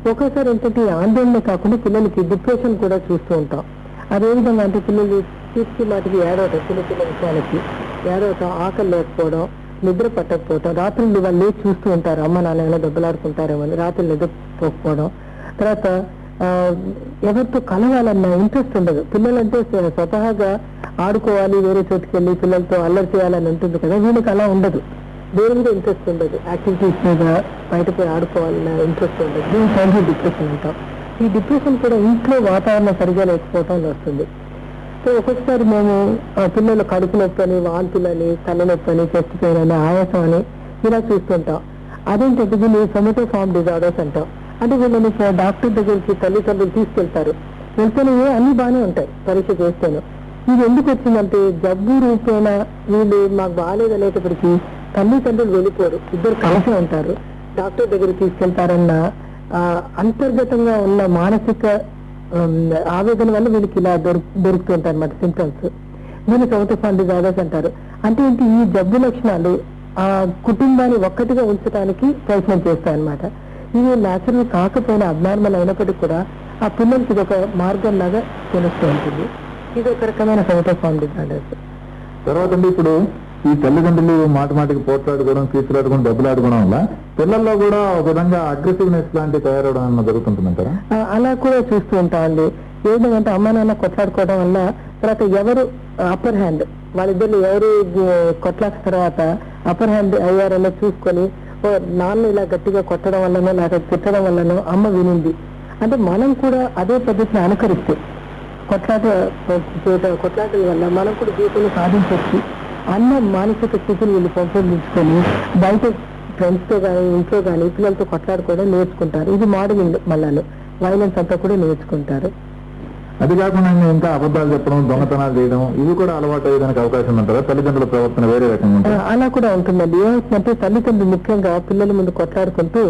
ఒక్కోసారి ఏంటంటే ఈ ఆందోళన కాకుండా పిల్లలకి డిప్రెషన్ కూడా చూస్తూ ఉంటాం అదే విధంగా అంటే పిల్లలు చీటికి మాటికి ఏడవటం చిన్న చిన్న విషయాలకి ఏడవటం ఆకలి లేకపోవడం నిద్ర పట్టకపోవడం రాత్రులు వాళ్ళు లేచి చూస్తూ ఉంటారు అమ్మ నాన్న ఏమైనా దెబ్బలాడుకుంటారేమో అని రాత్రులు నిద్రపోకపోవడం తర్వాత ఆ, ఎవరితో కలవాలన్న ఇంట్రెస్ట్ ఉండదు పిల్లలంటే స్వ- స్వతహాగా ఆడుకోవాలి వేరే చోటుకి వెళ్ళి పిల్లలతో అల్లరి చేయాలని ఉంటుంది కదా వీళ్ళకి అలా ఉండదు దేని మీద ఇంట్రెస్ట్ ఉండదు యాక్టివిటీస్ మీద బయట పోయి ఆడుకోవాలన్న ఇంట్రెస్ట్ ఉండదు దీని చైల్డ్హుడ్ డిప్రెషన్ అంటాం ఈ డిప్రెషన్ కూడా ఇంట్లో వాతావరణం సరిగా లేకపోవటం వల్ల వస్తుంది సో ఒక్కొక్కసారి మేము ఆ, పిల్లలు కడుపు నొప్పి అని వాంతులని తలనొప్పి అని చెస్ట్ పెయిన్ అని ఆయాసం అని ఇలా చూస్తుంటాం అదేంటంటే దీన్ని సొమెటో ఫార్మ్ డిజార్డర్స్ అంటాం అంటే వీళ్ళని ఫ- డాక్టర్ దగ్గరికి తల్లిదండ్రులు తీసుకెళ్తారు వెళ్తేనే అన్ని బాగానే ఉంటాయి పరీక్ష చేస్తేనే ఇది ఎందుకు వచ్చిందంటే జబ్బు రూపేణ వీళ్ళు మాకు బాగాలేదు అనేటప్పటికీ తల్లిదండ్రులు వెళ్ళిపోరు ఇద్దరు కలిసి ఉంటారు డాక్టర్ దగ్గరికి తీసుకెళ్తారన్న ఆ, అంతర్గతంగా ఉన్న మానసిక ఉమ్, ఆవేదన వల్ల వీళ్ళకి ఇలా దొరుకు దొరుకుతుంటాయి అన్నమాట సిమ్టమ్స్ వీళ్ళు సౌతఫాన్ డిజార్డర్స్ అంటారు అంటే ఏంటి ఈ జబ్బు లక్షణాలు ఆ కుటుంబాన్ని ఒక్కటిగా ఉంచడానికి ప్రయత్నం చేస్తాయి అన్నమాట ఇవి న్యాచురల్ కాకపోయినా అబ్నార్మల్ అయినప్పటికీ కూడా ఆ పిల్లలకి ఇది ఒక మార్గం లాగా తెలుస్తూ ఉంటుంది ఇది ఒక రకమైన సౌతఫాన్ డిజార్డర్స్ తర్వాత అండి ఇప్పుడు ఈ తల్లిదండ్రులు మాట మాటికి పోట్లాడుకోవడం కీచులాడుకోవడం దెబ్బలాడుకోవడం వల్ల పిల్లల్లో కూడా ఒక విధంగా అగ్రెసివ్నెస్ లాంటి తయారవడం అన్న జరుగుతుంటుందంటారా ఆ, అలా కూడా చూస్తూ ఉంటామండి ఏంటంటే అమ్మ నాన్న కొట్లాడుకోవడం వల్ల తర్వాత ఎవరు అప్పర్ హ్యాండ్ వాళ్ళిద్దరు ఎవరు గు- కొట్లాట తర్వాత అప్పర్ హ్యాండ్ అయ్యారనో చూసుకొని ఓ నాన్న ఇలా గట్టిగా కొట్టడం వల్లనో లేకపోతే తిట్టడం వల్లనో అమ్మ వినింది అంటే మనం కూడా అదే పద్ధతిని అనుకరిస్తే కొట్లాట చేయట- కొట్లాటల వల్ల మనం కూడా జీవితంలో సాధించవచ్చు అన్న మానసిక స్థితిని వీళ్ళు పెంపొందించుకొని బయట ఫ్రెండ్స్ తో కానీ ఇంట్లో కానీ పిల్లలతో కొట్లాడుకోవడం నేర్చుకుంటారు ఇది మోడలింగ్ మళ్ళాను వైలెన్స్ అంతా కూడా నేర్చుకుంటారు అది కాకుండా ఇంకా అబద్ధాలు చెప్పడం దొంగతనాలు చేయడం ఇవి కూడా అలవాటు అయ్యేదానికి అవకాశం ఉందంటారా తల్లిదండ్రుల ప్రవర్తన వేరే రకంగా ఆ, ఉంటుంది అలా కూడా ఉంటుందండి ఏమవుతుందంటే తల్లిదండ్రులు ముఖ్యంగా పిల్లల ముందు కొట్లాడుకుంటూ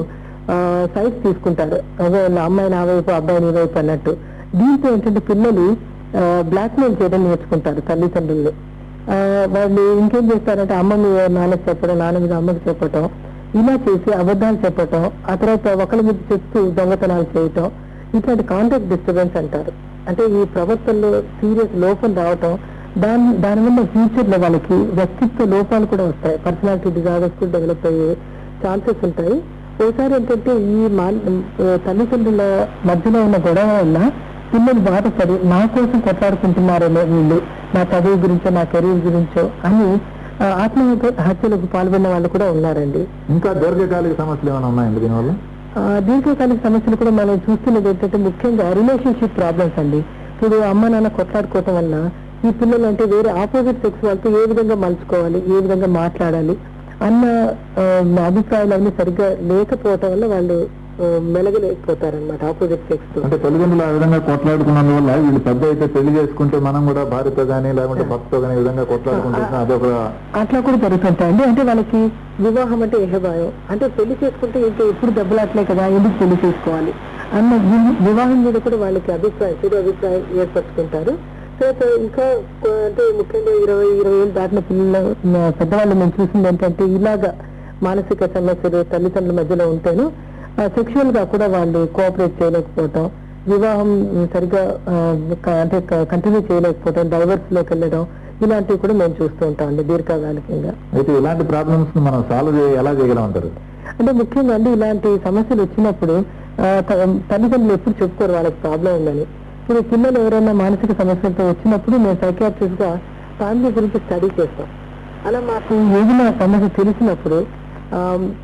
సైజ్ తీసుకుంటారు అదే అమ్మాయి నా వైపు అబ్బాయి నీ వైపు అన్నట్టు దీంతో ఏంటంటే పిల్లలు బ్లాక్ మెయిల్ చేయడం నేర్చుకుంటారు తల్లిదండ్రులు ఆ, వాళ్ళు ఇంకేం చేస్తారంటే అమ్మ మీద నాన్నకి చెప్పడం నాన్న మీద అమ్మకి చెప్పటం ఇలా చేసి అబద్ధాలు చెప్పటం ఆ తర్వాత ఒకరి మీద చెప్తూ దొంగతనాలు చేయటం ఇట్లాంటి కాంటాక్ట్ డిస్టర్బెన్స్ అంటారు అంటే ఈ ప్రవర్తనలో సీరియస్ లోపం రావటం దాని దానివల్ల ఫ్యూచర్ లో వాళ్ళకి వ్యక్తిత్వ లోపాలు కూడా వస్తాయి పర్సనాలిటీ డిజార్డర్స్ కూడా డెవలప్ అయ్యే ఛాన్సెస్ ఉంటాయి ఒకసారి ఏంటంటే ఈ మా ఆ, తల్లిదండ్రుల మధ్యలో ఉన్న గొడవ వల్ల పిల్లలు బాధపడి నా కోసం కొట్లాడుకుంటున్నారేమో వీళ్ళు నా చదువు గురించో నా కెరీర్ గురించో అని ఆ, ఆత్మహత్య హత్యలకు పాల్గొన్న వాళ్ళు కూడా ఉన్నారండి ఇంకా దీర్ఘకాలిక సమస్యలు ఏమైనా ఉన్నాయండి దీనివల్ల ఆ, దీర్ఘకాలిక సమస్యలు కూడా మనం చూస్తున్నది ఏంటంటే ముఖ్యంగా రిలేషన్షిప్ ప్రాబ్లమ్స్ అండి ఇప్పుడు అమ్మ నాన్న కొట్లాడుకోవటం వల్ల ఈ పిల్లలు అంటే వేరే ఆపోజిట్ సెక్స్ వాళ్ళతో ఏ విధంగా మలుచుకోవాలి ఏ విధంగా మాట్లాడాలి అన్న ఆ, అభిప్రాయాలన్నీ సరిగ్గా లేకపోవటం వల్ల వాళ్ళు ఆ, మెలగలేకపోతారన్నమాట ఆపోజిట్ సెక్స్ తో అంటే తల్లిదండ్రులు ఆ విధంగా కొట్లాడుకున్నందువల్ల వీళ్ళు పెద్ద అయితే పెళ్లి చేసుకుంటే మనం కూడా భార్యతో గానీ లేకుంటే భర్తతో గానీ ఈ విధంగా కొట్లాడుకుంటే అదొక అట్లా కూడా జరుగుతుంటాయండి అంటే వాళ్ళకి వివాహం అంటే ఏహభాయం అంటే పెళ్లి చేసుకుంటే ఇంకా ఎప్పుడు దెబ్బలాట్లే కదా ఎందుకు పెళ్లి చేసుకోవాలి అన్న వి- వివాహం మీద కూడా వాళ్ళకి అభిప్రాయం చెడు అభిప్రాయం ఏర్పరచుకుంటారు తర్వాత ఇంకా కొ- అంటే ముఖ్యంగా ఇరవై ఇరవై ఏళ్ళు దాటిన పిల్లలు మ- పెద్దవాళ్ళు మేము చూసింది ఏంటంటే ఇలాగా మానసిక సమస్యలు తల్లిదండ్రుల మధ్యలో ఉంటేను సెక్షువల్ గా కూడా వాళ్ళు కోఆపరేట్ చేయలేకపోవటం వివాహం సరిగ్గా ఆ, క- అంటే కంటిన్యూ చేయలేకపోవటం డైవర్స్ లోకి వెళ్ళడం ఇలాంటివి కూడా మేము చూస్తూ ఉంటాం అండి దీర్ఘకాలికంగా అయితే ఇలాంటి ప్రాబ్లమ్స్ ని మనం సాల్వ్ చేయ ఎలా చేయగలం అంటారు అంటే ముఖ్యంగా అండి ఇలాంటి సమస్యలు వచ్చినప్పుడు ఆ, త- తల్లిదండ్రులు ఎప్పుడు చెప్పుకోరు వాళ్ళకి ప్రాబ్లం ఉందని ఇప్పుడు పిల్లలు ఎవరైనా మానసిక సమస్యలతో వచ్చినప్పుడు మేము సైకియాట్రిస్ట్ గా ఫ్యామిలీ గురించి స్టడీ చేస్తాం అలా మాకు ఏదైనా సమస్య తెలిసినప్పుడు ఆ,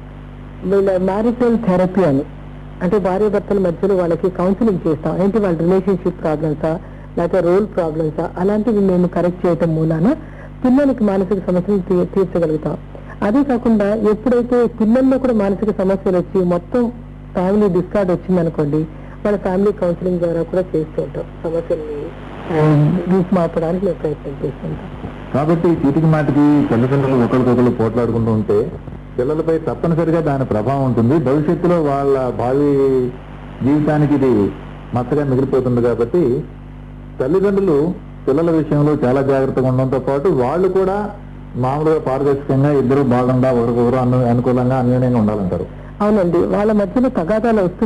వీళ్ళ మ్యారిటల్ థెరపీ అని అంటే భార్య భర్తల మధ్యలో వాళ్ళకి కౌన్సిలింగ్ చేస్తాం ఏంటి వాళ్ళ రిలేషన్షిప్ ప్రాబ్లమ్సా లేకపోతే రోల్ ప్రాబ్లమ్సా అలాంటివి మేము కరెక్ట్ చేయటం మూలాన పిల్లలకి మానసిక సమస్యలు తీ- తీర్చగలుగుతాం అదే కాకుండా ఎప్పుడైతే పిల్లల్లో కూడా మానసిక సమస్యలు వచ్చి మొత్తం ఫ్యామిలీ డిస్కార్డ్ వచ్చిందనుకోండి వాళ్ళ ఫ్యామిలీ కౌన్సిలింగ్ ద్వారా కూడా చేస్తూ ఉంటాం సమస్యల్ని రూపుమాపడానికి మేము ప్రయత్నం చేస్తుంటాం కాబట్టి చీటికి మాటికి తల్లిదండ్రులు ఒకరికొకరు పోట్లాడుకుంటూ ఉంటే పిల్లలపై తప్పనిసరిగా దాని ప్రభావం ఉంటుంది భవిష్యత్తులో వాళ్ళ భావి జీవితానికి ఇది మచ్చగా మిగిలిపోతుంది కాబట్టి తల్లిదండ్రులు పిల్లల విషయంలో చాలా జాగ్రత్తగా ఉండడంతో పాటు వాళ్ళు కూడా మామూలుగా పారదర్శకంగా ఇద్దరు బాగుండా ఒకరికొకరు అను అనుకూలంగా అన్యోన్యంగా ఉండాలంటారు అవునండి వాళ్ళ మధ్యలో తగాదాలు వస్తున్నాయి